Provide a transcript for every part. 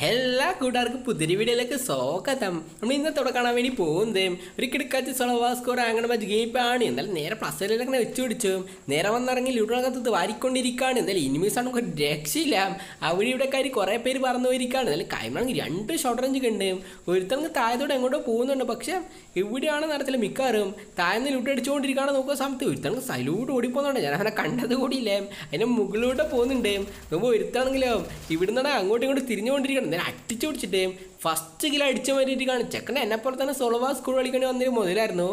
എല്ലാ കൂട്ടുകാർക്കും പുതിരി വീഡിയോയിലേക്ക് സ്വാഗതം നമ്മൾ ഇന്നത്തോടെ കാണാൻ വേണ്ടി പോകുന്നത് ഒരു കിടക്കാച്ച സൊളവാ സ്കോർ അങ്ങനെ മറ്റ് ഗെയിപ്പാണ് എന്നാലും നേരെ പ്ലസ്സിലൊക്കെ വെച്ച് പിടിച്ചു നേരെ വന്നിറങ്ങി ലൂട്ടോകത്ത് വാരിക്കൊണ്ടിരിക്കുകയാണ് എന്നാലും ഇനിമീസ് ആണ് ഒരു രക്ഷയില്ല അവിടെ ഇവിടെ കാര്യം കുറേ പേര് പറന്നു പോയിരിക്കുകയാണ് എന്നാലും കൈമാണെങ്കിൽ രണ്ട് ഷോർട്ട് റേഞ്ച് ഉണ്ട് ഒരുത്തങ്ങൾക്ക് താഴത്തോടെ എങ്ങോട്ടോ പോകുന്നുണ്ട് പക്ഷേ ഇവിടെയാണ് നടത്തില്ല മിക്കാറും താഴ്ന്ന് ലൂട്ട് അടിച്ചുകൊണ്ടിരിക്കുകയാണ് നോക്കുന്ന സമയത്ത് ഒരുത്തങ്ങൾക്ക് സൈലൂട്ട് ഓടിപ്പോകുന്നുണ്ട് ഞാൻ അവനെ കണ്ടത് കൂടിയില്ലേ അതിൻ്റെ മുകളിലൂടെ പോകുന്നുണ്ട് നോക്കുമ്പോൾ ഒരുത്താണെങ്കിലോ ഇവിടുന്നാണ് അങ്ങോട്ടും ഇങ്ങോട്ടും തിരിഞ്ഞുകൊണ്ടിരിക്കണം നേരെ അടിച്ചു പിടിച്ചിട്ട് ഫസ്റ്റ് കിലോ അടിച്ചു മാറ്റിയിരിക്കുകയാണ് ചെക്കനെ എന്നെ പോലെ തന്നെ സോളോവാ സ്കൂൾ കളിക്കേണ്ടി വന്നൊരു മുതലായിരുന്നു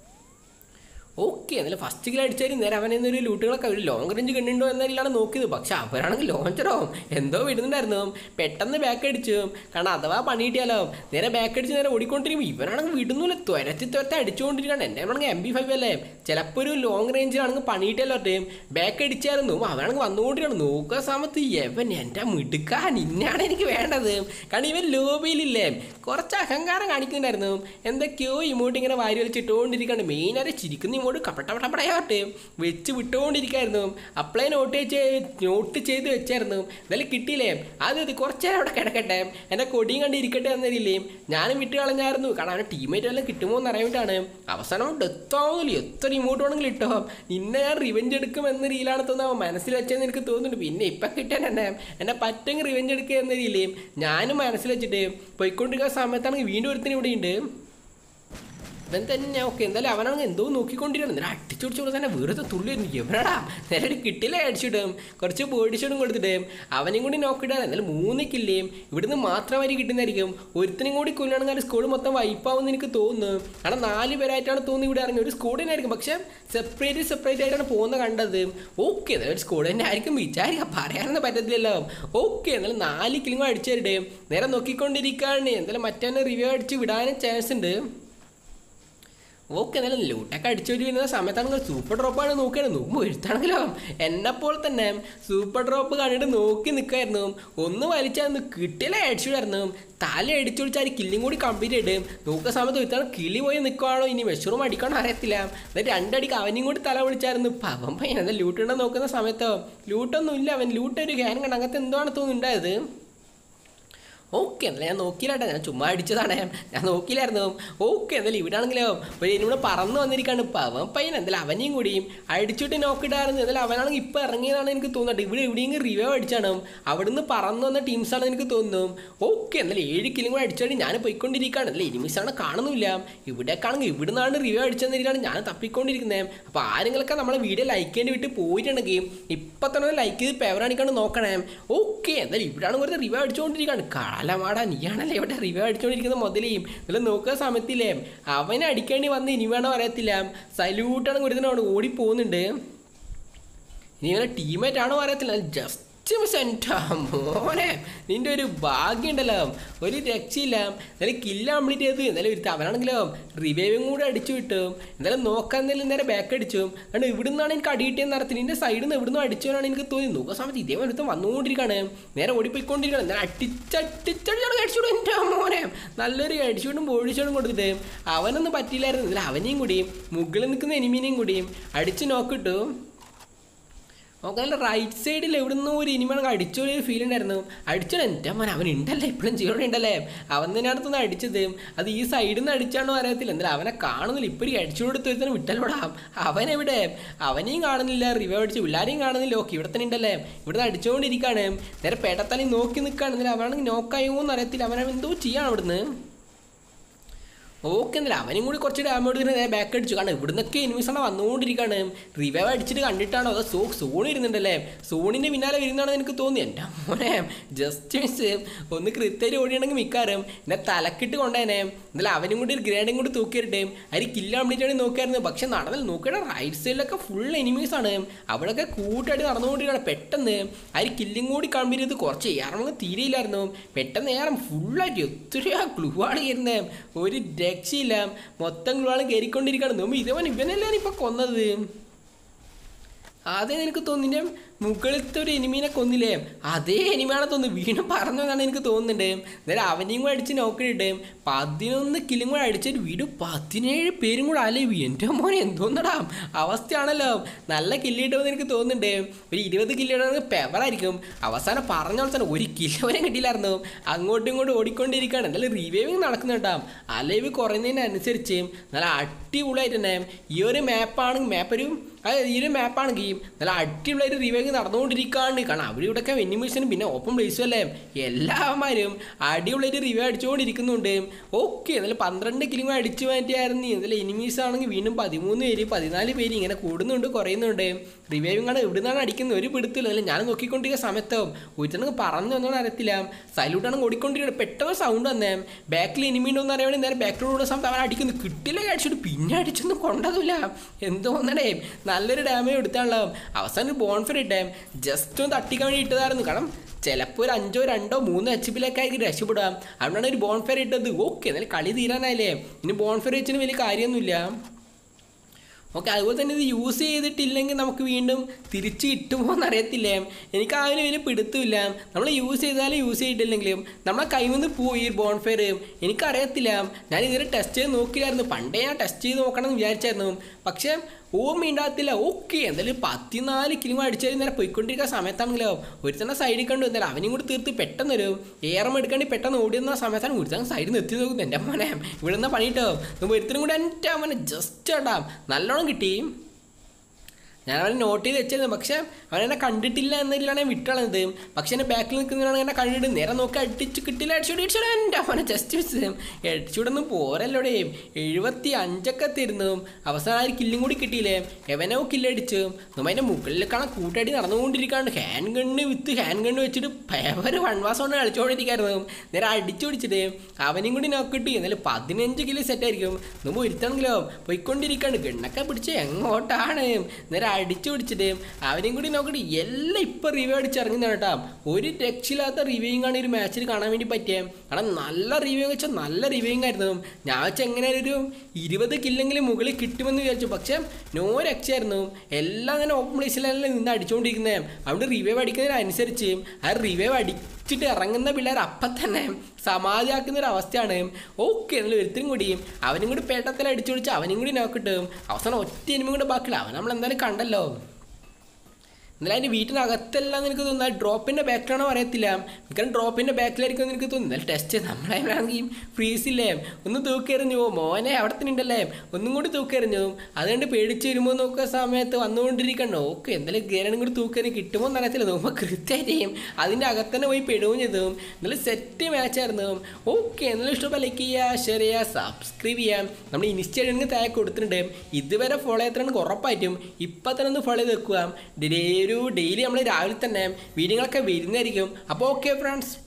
ഓക്കെ എന്നാലും ഫസ്റ്റ് കിലോ അടിച്ചാലും നേരെ അവൻ എന്നൊരു ലൂട്ടുകളൊക്കെ ഒരു ലോങ് റേഞ്ച് കണ്ടുണ്ടോ എന്നതിലാണ് നോക്കിയത് പക്ഷെ അവരാണെങ്കിൽ ലോഞ്ചറോ എന്തോ വിടുന്നുണ്ടായിരുന്നു പെട്ടെന്ന് ബാക്ക് അടിച്ചു കാരണം അഥവാ പണി കിട്ടിയാലോ നേരെ ബാക്ക് അടിച്ച് നേരെ ഓടിക്കൊണ്ടിരിക്കുമ്പോൾ ഇവനാണെങ്കിൽ വിടുന്നില്ല തുരത്തി തുരത്തി അടിച്ചുകൊണ്ടിരിക്കുകയാണ് എൻ്റെ ആണെങ്കിൽ എം ബി ഫൈവ് അല്ലേ ചിലപ്പോൾ ഒരു ലോങ് റേഞ്ചിലാണെങ്കിൽ പണി കിട്ടിയല്ലോ ടീം ബാക്ക് അടിച്ചായിരുന്നു അവനാണെങ്കിൽ വന്നുകൊണ്ടിരിക്കണം നോക്കുന്ന സമയത്ത് എവൻ എൻ്റെ മിടുക്കാൻ ഇന്നാണ് എനിക്ക് വേണ്ടത് കാരണം ഇവൻ ലോബിയിലില്ലേ കുറച്ച് അഹങ്കാരം കാണിക്കുന്നുണ്ടായിരുന്നു എന്തൊക്കെയോ ഇമോട്ട് ഇങ്ങനെ വാരി വലിച്ചിട്ടുകൊണ്ടിരിക്കുകയാണ് മെയിനായിട്ട് ചിരിക്കുന്ന ഇമോട്ട് കപ്പട്ടപ്പട്ടപ്പടയാവട്ടെ വെച്ച് വിട്ടുകൊണ്ടിരിക്കുകയായിരുന്നു അപ്ലൈ നോട്ട് ചെയ്ത് നോട്ട് ചെയ്ത് വെച്ചായിരുന്നു എന്തായാലും കിട്ടിയില്ലേ അത് ഇത് കുറച്ച് നേരം അവിടെ കിടക്കട്ടെ എൻ്റെ കൊടിയും കണ്ട് ഇരിക്കട്ടെ എന്നതില്ലേ ഞാനും വിട്ട് കളഞ്ഞായിരുന്നു കാരണം അവൻ്റെ ടീമേറ്റ് വല്ലതും കിട്ടുമോ എന്ന് അറിയാനായിട്ടാണ് അവസാനം ഡെത്ത് ആവുന്നില്ല എത്ര ഇമോട്ട് വേണമെങ്കിലും ഇട്ടോ നിന്നെ ഞാൻ റിവെഞ്ച് എടുക്കും എന്ന രീതിയിലാണ് തോന്നുന്നത് അവൻ മനസ്സിൽ വെച്ചതെന്ന് എനിക്ക് തോന്നുന്നുണ്ട് പിന്നെ ഇപ്പം കിട്ടാൻ എന്നെ എന്നെ പറ്റെങ്കിൽ റിവെഞ്ച് എടുക്കുക എന്ന രീതിയിൽ ഞാനും മനസ്സിൽ വെച്ചിട്ട് പോയിക്കൊണ്ടിരിക്കുന്ന സമയത്താണെങ്കിൽ വീണ്ടും ഒരുത്തിന് ഇവിടെ ഉണ്ട് ഇവൻ തന്നെ ഓക്കെ എന്തായാലും അവനാണെങ്കിൽ എന്തോ നോക്കിക്കൊണ്ടിരിക്കണം എന്നിട്ട് അടിച്ചു പിടിച്ചു തന്നെ വെറുതെ തുള്ളി വരുന്നു എവരാടാ നേരെ കിട്ടില്ല അടിച്ചിടും കുറച്ച് ബോഡിഷോടും കൊടുത്തിട്ട് അവനെയും കൂടി നോക്കിയിട്ടാണ് എന്നാലും മൂന്ന് കില്ലേയും ഇവിടുന്ന് മാത്രമായി കിട്ടുന്നതായിരിക്കും ഒരുത്തിനും കൂടി കൊല്ലുകയാണെങ്കിൽ സ്കൂൾ മൊത്തം വൈപ്പാവുമെന്ന് എനിക്ക് തോന്നുന്നു കാരണം നാല് പേരായിട്ടാണ് തോന്നുന്നു ഇവിടെ ഇറങ്ങി ഒരു സ്കൂളിനായിരിക്കും പക്ഷെ സെപ്പറേറ്റ് സെപ്പറേറ്റ് ആയിട്ടാണ് പോകുന്നത് കണ്ടത് ഓക്കെ എന്നാലും ഒരു സ്കൂൾ തന്നെ ആയിരിക്കും വിചാരിക്കാം പറയാനൊന്നും പറ്റത്തില്ലല്ലോ ഓക്കെ എന്നാലും നാല് കിലും അടിച്ചു തരട്ടെ നേരെ നോക്കിക്കൊണ്ടിരിക്കുകയാണ് എന്തായാലും മറ്റേ റിവ്യൂ അടിച്ച് വിടാനും ചാൻസ് ഉണ്ട് ഓക്കെ എന്നാലും ലൂട്ടൊക്കെ അടിച്ചു വരുന്ന സമയത്താണെങ്കിൽ സൂപ്പർ ഡ്രോപ്പാണ് നോക്കുകയാണ് നോക്കുമ്പോൾ എഴുത്താണെങ്കിലോ എന്നെപ്പോൾ തന്നെ സൂപ്പർ ഡ്രോപ്പ് കണ്ടിട്ട് നോക്കി നിൽക്കായിരുന്നു ഒന്ന് വലിച്ചായിരുന്നു കിട്ടില്ല അടിച്ചുവിടായിരുന്നു തല അടിച്ചു വിളിച്ചാൽ കില്ലും കൂടി കംപ്ലീറ്റ് ചെയ്ത് നോക്കുന്ന സമയത്ത് ഒരുത്താണ് കിളി പോയി നിൽക്കുവാണോ ഇനി മെഷറും അടിക്കണോ അറിയത്തില്ല എന്നിട്ട് രണ്ടടിക്ക് അവനെയും കൂടി തല വിളിച്ചായിരുന്നു പവൻ പയ്യൻ എന്താ ലൂട്ടുണ്ടോ നോക്കുന്ന സമയത്തോ ലൂട്ടൊന്നും ഇല്ല അവൻ ലൂട്ട് ഒരു ഗ്യാൻ കണ്ട് അങ്ങനത്തെ എന്താണ് തോന്നുന്നുണ്ടായത് ഓക്കെ എന്നല്ല ഞാൻ നോക്കിയില്ലാട്ടെ ഞാൻ ചുമ്മാ അടിച്ചതാണ് ഞാൻ നോക്കിയില്ലായിരുന്നു ഓക്കെ എന്തായാലും ഇവിടെ ആണെങ്കിലോ ഒരു ഇവിടെ പറന്ന് വന്നിരിക്കാണ് ഇപ്പം അവൻ പയ്യൻ എന്തായാലും അവനെയും കൂടിയും അടിച്ചിട്ട് നോക്കിയിട്ടായിരുന്നു എന്തായാലും അവനാണെങ്കിൽ ഇപ്പം ഇറങ്ങിയതാണ് എനിക്ക് തോന്നുന്നത് ഇവിടെ എവിടെയെങ്കിലും റിവൈവ് അടിച്ചാണ് അവിടുന്ന് പറന്ന് വന്ന ടീംസാണ് എനിക്ക് തോന്നുന്നു ഓക്കെ എന്നാലും ഏഴ് കിലും കൂടെ അടിച്ചായിട്ട് ഞാൻ പോയിക്കൊണ്ടിരിക്കുകയാണ് അല്ലേ എനിമിസാണ് കാണുന്നില്ല ഇവിടേക്കാണെങ്കിൽ ഇവിടുന്നാണ് റിവൈവ് അടിച്ചെന്നിരിക്കുകയാണ് ഞാൻ തപ്പിക്കൊണ്ടിരിക്കുന്നത് അപ്പോൾ ആരെങ്കിലൊക്കെ നമ്മളെ വീഡിയോ ലൈക്ക് ചെയ്യേണ്ടി വിട്ട് പോയിട്ടുണ്ടെങ്കിൽ ഇപ്പം തന്നെ ലൈക്ക് ചെയ്ത് പേവറാണിക്കാണ്ട് നോക്കണേ ഓക്കെ എന്തായാലും ഇവിടെയാണ് വെറുതെ റിവൈവ് അടിച്ചുകൊണ്ടിരിക്കുകയാണ് കാലമാടാ നീയാണല്ലേ ഇവിടെ റിവ്യൂ അടിച്ചുകൊണ്ടിരിക്കുന്ന മുതലേയും ഇതിൽ നോക്കുന്ന സമയത്തില്ലേ അവനെ അടിക്കേണ്ടി വന്ന് ഇനി വേണോ അറിയത്തില്ല സല്യൂട്ടാണ് ഒരുത്തനോട് ഓടി പോകുന്നുണ്ട് ഇനി ഇവനെ ടീമേറ്റ് ആണോ അറിയത്തില്ല ജസ്റ്റ് മോനെ നിന്റെ ഒരു ഭാഗ്യം ഉണ്ടല്ലോ ഒരു രക്ഷയില്ല എന്നാലും കില്ല കംപ്ലീറ്റ് ചെയ്ത് എന്നാലും ഒരു അവനാണെങ്കിലോ റിവൈവും കൂടെ അടിച്ചു വിട്ടു എന്നാലും നോക്കാൻ എന്തെങ്കിലും നേരെ ബാക്ക് അടിച്ചു അതുകൊണ്ട് ഇവിടുന്നാണ് എനിക്ക് അടി കിട്ടിയെന്ന് നടത്തി നിന്റെ സൈഡിൽ നിന്ന് ഇവിടുന്ന് അടിച്ചവനാണ് എനിക്ക് തോന്നി നോക്കുന്ന സമയത്ത് ഇതേ ഒരുത്തം വന്നുകൊണ്ടിരിക്കുകയാണ് നേരെ ഓടിപ്പോയിക്കൊണ്ടിരിക്കുകയാണ് എന്നാൽ അടിച്ചടിച്ചടിച്ചാണ് അടിച്ചുവിടും എൻ്റെ മോനെ നല്ലൊരു അടിച്ചുവിടും ഓടിച്ചോടും കൊടുത്തിട്ട് അവനൊന്നും പറ്റിയില്ലായിരുന്നു ഇതിൽ അവനെയും കൂടിയും മുകളിൽ നിൽക്കുന്ന എനിമീനെയും കൂടിയും അടിച്ച് നോക്കിട്ടു നമുക്ക് നല്ല റൈറ്റ് സൈഡിൽ എവിടുന്ന് ഒരു ഇനിമണക്ക് അടിച്ചൊരു ഫീൽ ഉണ്ടായിരുന്നു അടിച്ചോ എൻ്റെ മോൻ അവൻ ഉണ്ടല്ലേ ഇപ്പോഴും ജീവൻ ഉണ്ടല്ലേ അവൻ തന്നെ അടുത്തുനിന്ന് അടിച്ചത് അത് ഈ സൈഡിൽ നിന്ന് അടിച്ചാണോ അറിയത്തില്ല എന്തായാലും അവനെ കാണുന്നില്ല ഇപ്പോൾ ഈ അടിച്ചു കൊടുത്ത് ഒരുത്തന്നെ വിട്ടല്ലോടാം അവൻ എവിടെ അവനെയും കാണുന്നില്ല റിവൈവ് അടിച്ച് പിള്ളേരെയും കാണുന്നില്ല ഓക്കെ ഇവിടെ തന്നെ ഉണ്ടല്ലേ ഇവിടെ നിന്ന് അടിച്ചുകൊണ്ടിരിക്കുകയാണ് നേരെ പേട്ടത്തലി നോക്കി നിൽക്കുകയാണ് എന്നാലും അവനാണെങ്കിൽ നോക്കായോ എന്ന് അറിയത്തില്ല അവൻ എന്തോ ചെയ്യാണ് അവിടുന്ന് ഓക്കെ എന്നല്ല അവനും കൂടി കുറച്ച് ഡാമേജ് നേരെ ബാക്ക് അടിച്ചു കാരണം ഇവിടുന്നൊക്കെ എനിമീസാണ് വന്നുകൊണ്ടിരിക്കുകയാണ് റിവൈവ് അടിച്ചിട്ട് കണ്ടിട്ടാണോ അതോ സോ സോൺ ഇരുന്നുണ്ടല്ലേ സോണിൻ്റെ പിന്നാലെ വരുന്നതാണെന്ന് എനിക്ക് തോന്നി എൻ്റെ മോനെ ജസ്റ്റ് മിസ് ഒന്ന് കൃത്യമായിട്ട് ഓടിയാണെങ്കിൽ മിക്കാറും എന്നെ തലക്കിട്ട് കൊണ്ടേനെ എന്നാലും അവനും കൂടി ഒരു ഗ്രേഡും കൂടി തൂക്കിയിട്ടെ അതിൽ കില്ല കംപ്ലീറ്റ് ആയിട്ട് നോക്കിയായിരുന്നു പക്ഷെ നടന്നില്ല നോക്കിയാൽ റൈറ്റ് സൈഡിലൊക്കെ ഫുൾ എനിമീസാണ് അവിടെയൊക്കെ കൂട്ടായിട്ട് നടന്നുകൊണ്ടിരിക്കുകയാണ് പെട്ടെന്ന് അതിൽ കില്ലും കൂടി കംപ്ലീറ്റ് ചെയ്ത് കുറച്ച് ഏറങ്ങ് തീരെയില്ലായിരുന്നു പെട്ടെന്ന് ഏറെ ഫുള്ളായിട്ട് എത്രയാ ക്ലൂ ആണ് കയറുന്നത് ഒരു രക്ഷയില്ല മൊത്തം ഗ്ലുവാണ് കയറിക്കൊണ്ടിരിക്കുകയാണ് നോമ്പ് ഇതവൻ ഇവനല്ലാണ് ഇപ്പൊ കൊന്നത് ആദ്യം എനിക്ക് തോന്നിൻ്റെ മുകളിലത്തെ ഒരു എനിമീനെ കൊന്നില്ലേ അതേ എനിമയാണ് തോന്നുന്നു വീണ്ടും പറഞ്ഞതാണ് എനിക്ക് തോന്നുന്നുണ്ട് നേരെ അവനെയും കൂടെ അടിച്ച് നോക്കിയിട്ട് പതിനൊന്ന് കിലും കൂടെ അടിച്ചിട്ട് വീണ്ടും പതിനേഴ് പേരും കൂടെ അലവി എൻ്റെ മോനെ എന്തോന്നടാ അവസ്ഥയാണല്ലോ നല്ല കില്ലിട്ടുമെന്ന് എനിക്ക് തോന്നുന്നുണ്ട് ഒരു ഇരുപത് കില്ലിടുന്നത് പെവറായിരിക്കും അവസാനം പറഞ്ഞ അവസാനം ഒരു കിലോ വരെ കിട്ടിയില്ലായിരുന്നു അങ്ങോട്ടും ഇങ്ങോട്ടും ഓടിക്കൊണ്ടിരിക്കുകയാണ് എന്നാലും റിവൈവിങ് നടക്കുന്നുണ്ടാവും അലവ് കുറയുന്നതിനനുസരിച്ച് നല്ല അടിപൊളിയായിട്ട് തന്നെ ഈ ഒരു മാപ്പാണ് മാപ്പ് ഒരു അതായത് ഈ ഒരു മാപ്പാണെങ്കിൽ നല്ല അടിപൊളിയായിട്ട് റിവൈവിങ് നടന്നുകൊണ്ടിരിക്കുകയാണ് കാരണം അവിടെ ഇവിടെയൊക്കെ വെന്നിമിഷനും പിന്നെ ഓപ്പൺ പ്ലേസും അല്ലേ എല്ലാവന്മാരും അടിപൊളിയായിട്ട് റിവൈവ് അടിച്ചുകൊണ്ടിരിക്കുന്നുണ്ട് ഓക്കെ എന്നാലും പന്ത്രണ്ട് കിലിമ അടിച്ചു മാറ്റിയായിരുന്നു എന്നാലും എനിമീസ് ആണെങ്കിൽ വീണ്ടും പതിമൂന്ന് പേര് പതിനാല് പേര് ഇങ്ങനെ കൂടുന്നുണ്ട് കുറയുന്നുണ്ട് റിവൈവിങ് ആണ് എവിടെ നിന്നാണ് അടിക്കുന്നത് ഒരു പിടുത്തില്ല അല്ല ഞാൻ നോക്കിക്കൊണ്ടിരിക്കുന്ന സമയത്തോ ഒരുത്തനക്ക് പറഞ്ഞു വന്നോന്ന് അറിയത്തില്ല സൈലൂട്ടാണ് ഓടിക്കൊണ്ടിരിക്കുന്നത് പെട്ടെന്ന് സൗണ്ട് വന്നേ ബാക്കിൽ എനിമീണ്ടോ എന്ന് അറിയാൻ വേണ്ടി നേരെ ബാക്കിലോട് സമയത്ത് അവൻ അടിക്കുന്നു കിട്ടില്ല അടിച്ചിട്ട് പിന്നെ അടിച്ചൊന്നും കൊണ്ടതുമില്ല എന്തോന്നടേ നല്ലൊരു ഡാമേജ് എടുത്താണല്ലോ അവസാനം ബോൺഫർ ഇട്ടേ ജസ്റ്റ് ഒന്ന് തട്ടിക്കാൻ വേണ്ടി ഇട്ടതായിരുന്നു കാരണം ചിലപ്പോൾ ഒരു അഞ്ചോ രണ്ടോ മൂന്നോ എച്ച് പിയിലൊക്കെ ആയിരിക്കും രക്ഷപ്പെടാം അതുകൊണ്ടാണ് ഒരു ബോൺഫെയർ ഇട്ടത് ഓക്കെ എന്നാലും കളി തീരാനായില്ലേ ഇനി ബോൺഫെയർ വെച്ചിന് വലിയ കാര്യമൊന്നുമില്ല ഓക്കെ അതുപോലെ തന്നെ ഇത് യൂസ് ചെയ്തിട്ടില്ലെങ്കിൽ നമുക്ക് വീണ്ടും തിരിച്ച് കിട്ടുമോ എന്നറിയത്തില്ലേ എനിക്ക് ആ ഒരു വലിയ പിടുത്തമില്ല നമ്മൾ യൂസ് ചെയ്താലും യൂസ് ചെയ്തിട്ടില്ലെങ്കിലും നമ്മളെ കൈ നിന്ന് പോയി ഈ ബോൺഫെയർ എനിക്കറിയത്തില്ല ഞാൻ ഇതുവരെ ടെസ്റ്റ് ചെയ്ത് നോക്കിയില്ലായിരുന്നു പണ്ടേ ഞാൻ ടെസ്റ്റ് ചെയ്ത് നോക്കണം എന്ന് വിചാരിച്ചായിരുന്നു പക്ഷേ ഓർമ്മയുണ്ടാകത്തില്ല ഓക്കെ എന്തായാലും പത്തിനാല് കിലോ അടിച്ചാൽ നേരെ പോയിക്കൊണ്ടിരിക്കുന്ന സമയത്താണെങ്കിലോ ഒരുത്തന്നെ സൈഡിൽ കണ്ടു എന്തായാലും അവനും കൂടി തീർത്ത് പെട്ടെന്ന് വരും ഏറം എടുക്കാണ്ട് പെട്ടെന്ന് ഓടിയുന്ന സമയത്താണ് ഒരുത്തൻ സൈഡിൽ നിന്ന് എത്തി നോക്കുന്നു എൻ്റെ മോനെ ഇവിടെ നിന്ന് പണിയിട്ടോ ഒരുത്തനും കൂടി എൻ്റെ മോനെ ജസ്റ്റ് ഇടാം നല്ലോണം കിട്ടി ഞാൻ അവനെ നോട്ട് ചെയ്ത് വെച്ചിരുന്നു പക്ഷെ അവൻ എന്നെ കണ്ടിട്ടില്ല എന്നതിലാണ് ഞാൻ വിട്ടളഞ്ഞത് പക്ഷെ എന്നെ ബാക്കിൽ നിൽക്കുന്നതാണ് എന്നെ കണ്ടിട്ട് നേരെ നോക്കി അടിച്ച് കിട്ടില്ല അടിച്ചോടി അടിച്ചോടെ എൻ്റെ അവനെ ജസ്റ്റ് വെച്ച് അടിച്ചൂടൊന്നും പോരല്ലോടെ എഴുപത്തി അഞ്ചൊക്കെ തരുന്നു അവസാനം ആ ഒരു കില്ലും കൂടി കിട്ടിയില്ലേ എവനോ കില്ലടിച്ചു നമ്മൾ അതിൻ്റെ മുകളിൽ കാണാൻ കൂട്ടടി നടന്നുകൊണ്ടിരിക്കാണ്ട് hand gun with hand gun വെച്ചിട്ട് പേവർ വൺവാസം കൊണ്ട് കളിച്ചുകൊണ്ടിരിക്കായിരുന്നു നേരെ അടിച്ചു പിടിച്ചിട്ട് അവനെയും കൂടി നോക്കിട്ട് എന്നാലും പതിനഞ്ച് കിലോ സെറ്റായിരിക്കും നമ്മൾ ഒരുത്താണെങ്കിലോ പോയിക്കൊണ്ടിരിക്കാണ്ട് ഗണ്ണൊക്കെ പിടിച്ച് എങ്ങോട്ടാണ് നേരെ അടിച്ചു പിടിച്ചിട്ട് അവനെയും കൂടി നോക്കിയിട്ട് എല്ലാം ഇപ്പം റിവ്യൂ അടിച്ച് ഇറങ്ങുന്നതാണ് കേട്ടോ ഒരു രക്ഷയില്ലാത്ത റിവ്യൂയിങ് ആണ് ഈ ഒരു മാച്ചിൽ കാണാൻ വേണ്ടി പറ്റിയത് കാരണം നല്ല റിവ്യൂ വെച്ചാൽ നല്ല റിവ്യൂയിങ് ആയിരുന്നു ഞാൻ വെച്ചാൽ എങ്ങനെയായാലും ഒരു ഇരുപത് കില്ലെങ്കിലും മുകളിൽ കിട്ടുമെന്ന് വിചാരിച്ചു പക്ഷേ നോ രക്ഷയായിരുന്നു എല്ലാം തന്നെ ഓപ്പൺ പ്ലേസിലെല്ലാം നിന്ന് അടിച്ചുകൊണ്ടിരിക്കുന്നത് അതുകൊണ്ട് റിവൈവ് അടിക്കുന്നതിനനുസരിച്ച് ആ റിവൈവ് അടിച്ചിട്ട് ഇറങ്ങുന്ന പിള്ളേർ അപ്പം തന്നെ സമാധിയാക്കുന്ന ഒരു അവസ്ഥയാണ് ഓക്കെ എന്നുള്ള ഒരുത്തരും കൂടി അവനും കൂടി പേട്ടത്തിൽ അടിച്ചു പിടിച്ച് അവനും കൂടി നോക്കിട്ട് അവസാനം ഒറ്റ എനിമും കൂടെ ബാക്കില്ല അവൻ നമ്മൾ എന്തായാലും കണ്ടല്ലോ എന്നാലും അതിൻ്റെ വീട്ടിനകത്തെല്ലാം എനിക്ക് തോന്നുന്നു ഡ്രോപ്പിൻ്റെ ബാക്കിലാണോ അറിയത്തില്ല മിക്കവാറും ഡ്രോപ്പിൻ്റെ ബാക്കിലായിരിക്കും എന്ന് എനിക്ക് തോന്നുന്നു എന്നാലും ടെസ്റ്റ് നമ്മളാണെങ്കിൽ ഫ്രീസില്ലേ ഒന്ന് തൂക്കെറിഞ്ഞു മോനെ അവിടെ തന്നെ ഉണ്ടല്ലേ ഒന്നും കൂടി തൂക്കെറിഞ്ഞു അതുകൊണ്ട് പേടിച്ച് വരുമ്പോൾ നോക്കുന്ന സമയത്ത് വന്നുകൊണ്ടിരിക്കണോ ഓക്കെ എന്തായാലും ഗേരനും കൂടി തൂക്കെറിഞ്ഞ് കിട്ടുമോ എന്ന് അറിയത്തില്ല നോക്കുമ്പോൾ കൃത്യമായിട്ട് അതിൻ്റെ അകത്ത് തന്നെ പോയി പെടുകയും ചെയ്തു എന്നാലും സെറ്റ് മാച്ചായിരുന്നു ഓക്കെ എന്നാലും ഇഷ്ടപ്പെട്ട ലൈക്ക് ചെയ്യുക ഷെയർ ചെയ്യുക സബ്സ്ക്രൈബ് ചെയ്യാം നമ്മൾ ഇൻസ്റ്റാഗ്രാമിൽ താഴെ കൊടുത്തിട്ടുണ്ട് ഇതുവരെ ഫോളോ ചെയ്തിട്ടുണ്ടെങ്കിൽ ഉറപ്പായിട്ടും ഇപ്പം തന്നെ ഒന്ന് ഫോളോ ചെയ്ത് വെക്കുക ഡേ ഒരു ഡെയിലി നമ്മൾ രാവിലെ തന്നെ വീഡിയോകളൊക്കെ വരുന്നതായിരിക്കും അപ്പോൾ ഓക്കെ ഫ്രണ്ട്സ്